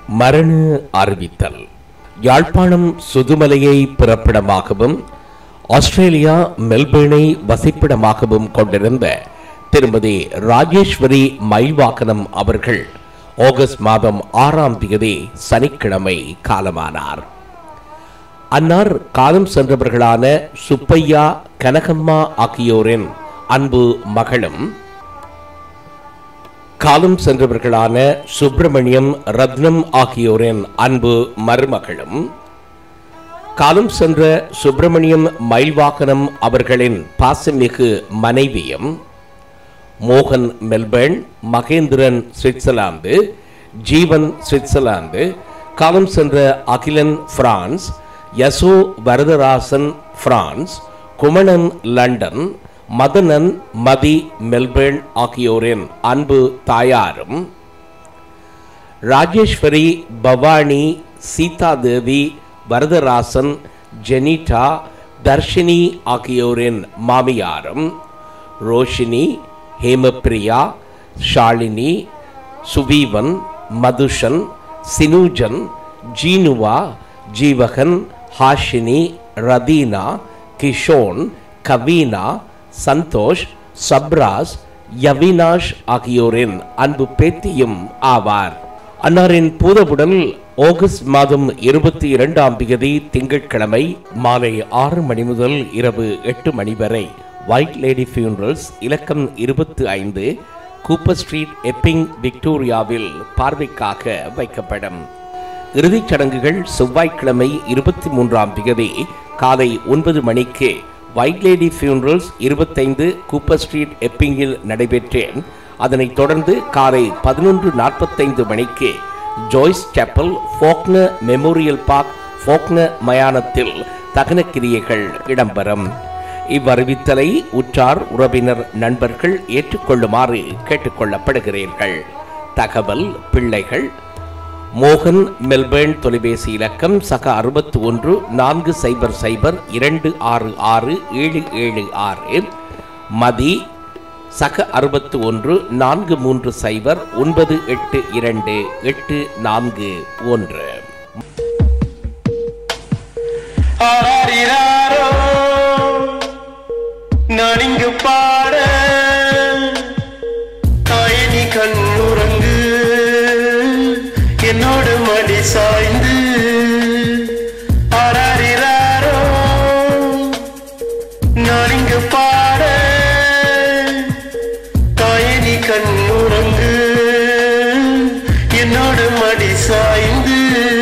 மரண அறிவித்தல் யாழ்ப்பாணம் சுதுமலையை பிறப்பிடமாகவும் ஆஸ்திரேலியா மெல்பேர்னை வசிப்பிடமாகவும் கொண்டிருந்த திருமதி ராஜேஸ்வரி மயில்வாக்கனம் அவர்கள் ஆகஸ்ட் மாதம் ஆறாம் தேதி சனிக்கிழமை காலமானார் அன்னார் காலம் சென்றவர்களான சுப்பையா கனகம்மா ஆகியோரின் அன்பு மகளும் காலம் சென்றவர்களான சுப்பிரமணியம் ரத்னம் ஆகியோரின் அன்பு மருமகளும் காலம் சென்ற சுப்பிரமணியம் மயில்வாகனம் அவர்களின் பாசமிகு மனைவியும் மோகன் Melbourne Mahendran Switzerland Jeevan Switzerland காலம் சென்ற Akilan France Yaso Varatharasan France Kumanan London Mathanan Mathi Melbourne ஆகியோரின் அன்பு தாயாரும் ராஜேஸ்வரி பவானி சீதாதேவி வரதராசன் ஜெனிட்டா தர்ஷினி ஆகியோரின் மாமியாரும் ரோஷினி ஹேமப்பிரியா ஷாலினி சுவீவன் மதுஷன் சினூஜன் ஜீனுவா ஜீவகன் ஹாஷினி ரதீனா கிஷோன் கவீனா சந்தோஷ் சப்ராஸ் யவினாஷ் ஆகியோரின் அன்பு பேத்தியும் ஆவார் அன்னாரின் பூதவுடல் ஆகஸ்ட் மாதம் இருபத்தி இரண்டாம் தேதி திங்கட்கிழமை மாலை ஆறு மணி முதல் இரவு எட்டு மணி வரை ஒயிட் லேடி ஃபியூனரல்ஸ் இலக்கம் இருபத்தி ஐந்து கூப்பர் ஸ்ட்ரீட் எப்பிங் விக்டோரியாவில் பார்வைக்காக வைக்கப்படும் இறுதிச் சடங்குகள் செவ்வாய்க்கிழமை இருபத்தி மூன்றாம் தேதி காலை ஒன்பது மணிக்கு ஒயிட் லேடி ஃபியூனரல்ஸ் இருபத்தைந்து கூப்பர் ஸ்ட்ரீட் எப்பிங்கில் நடைபெற்றேன் அதனைத் தொடர்ந்து காலை பதினொன்று நாற்பத்தைந்து மணிக்கு ஜோய்ஸ் சேப்பல் ஃபோக்ன மெமோரியல் பார்க் ஃபோக்ன மயானத்தில் தகன கிரியைகள் இடம்பெறும் இவ்வறிவித்தலை உற்றார் உறவினர் நண்பர்கள் ஏற்றுக்கொள்ளுமாறு கேட்டுக்கொள்ளப்படுகிறீர்கள் தகவல் பிள்ளைகள் மோகன் மெல்பேர்ன் தொலைபேசி இலக்கம் சக அறுபத்தி ஒன்று நான்கு சைபர் சைபர் இரண்டு ஆறு ஆறு ஏழு ஏழு ஆறு மதி சக அறுபத்து ஒன்று நான்கு மூன்று சைபர் ஒன்பது எட்டு இரண்டு எட்டு நான்கு ஒன்று ஆராரிராரோ, நான் இங்கு பாட தாயனி கண்ணுறங்கு என்னோடு மடி சாய்ந்து ஆராரிராரோ, நான் இங்கு பாட தாயனி கண்ணுறங்கு என்னோடு மடி சாய்ந்து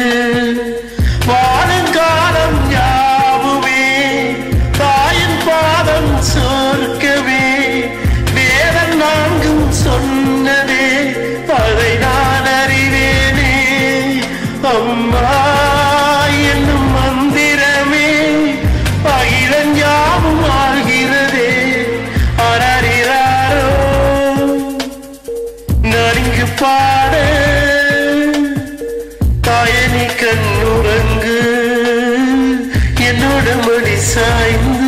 வாழுங்காலம் யாவுமே தாயின் பாதம் சொர்க்கவே வேதம் நான்கும் சொன்னதே அதை நான் அறிவேனே அம்மா என்னும் மந்திரமே அகிலன் யாவும் ஆள்கிறதே அரறிறாரோ நான் இங்கு பாட தாயனி கண்ணுறங்கு என்னோட மடி சாய்ந்து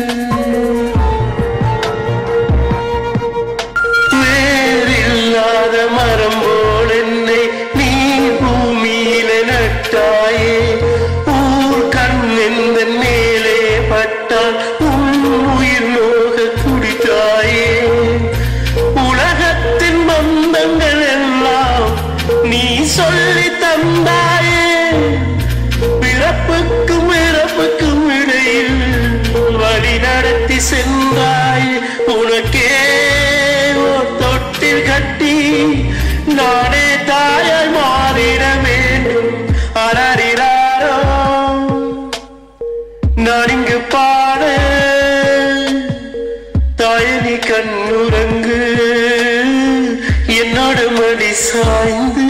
வேறில்லாத மரம் போல் என்னை நீ பூமியில நட்டாயே ஊர் கண் எந்த மேலே பட்டால் உன் உயிர் நோக குடித்தாயே உலகத்தின் பந்தங்கள் எல்லாம் நீ சொல்லி தந்தாயே பிறப்புக்கும் இறப்புக்கும் இடையில் வழி நடத்தி சென்றாய் உனக்கே ஓர் தொட்டில் கட்டி நானே தாயாய் மாறிட வேண்டும் அரறிறாரோ நான் இங்கு பாட தாயனி கண்ணுறங்கு என்னோட மடி சாய்ந்து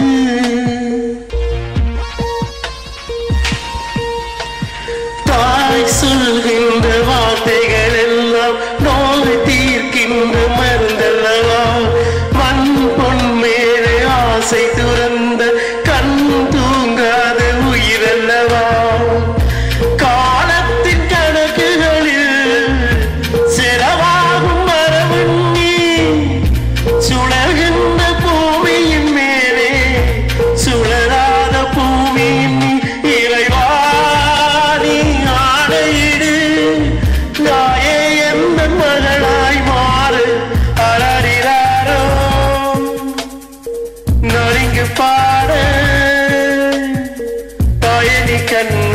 தாய் சொல்கின்ற வார்த்தைகள் எல்லாம் நோய் தீர்க்கின்ற மருந்தல்லவா மண் பொன் மேலே ஆசை துறந்த கண் தூங்காத உயிரல்லவா காலத்தின் கணக்குகளில் செலவாகும் மரபுண்ணி சுழல்கின்ற பூமியின் மேலே சுழலாத ஆணையிடு நாயே எந்த மகளாய் மாறு அலறிறாரோ நொறுங்கு பாட பயணி கண்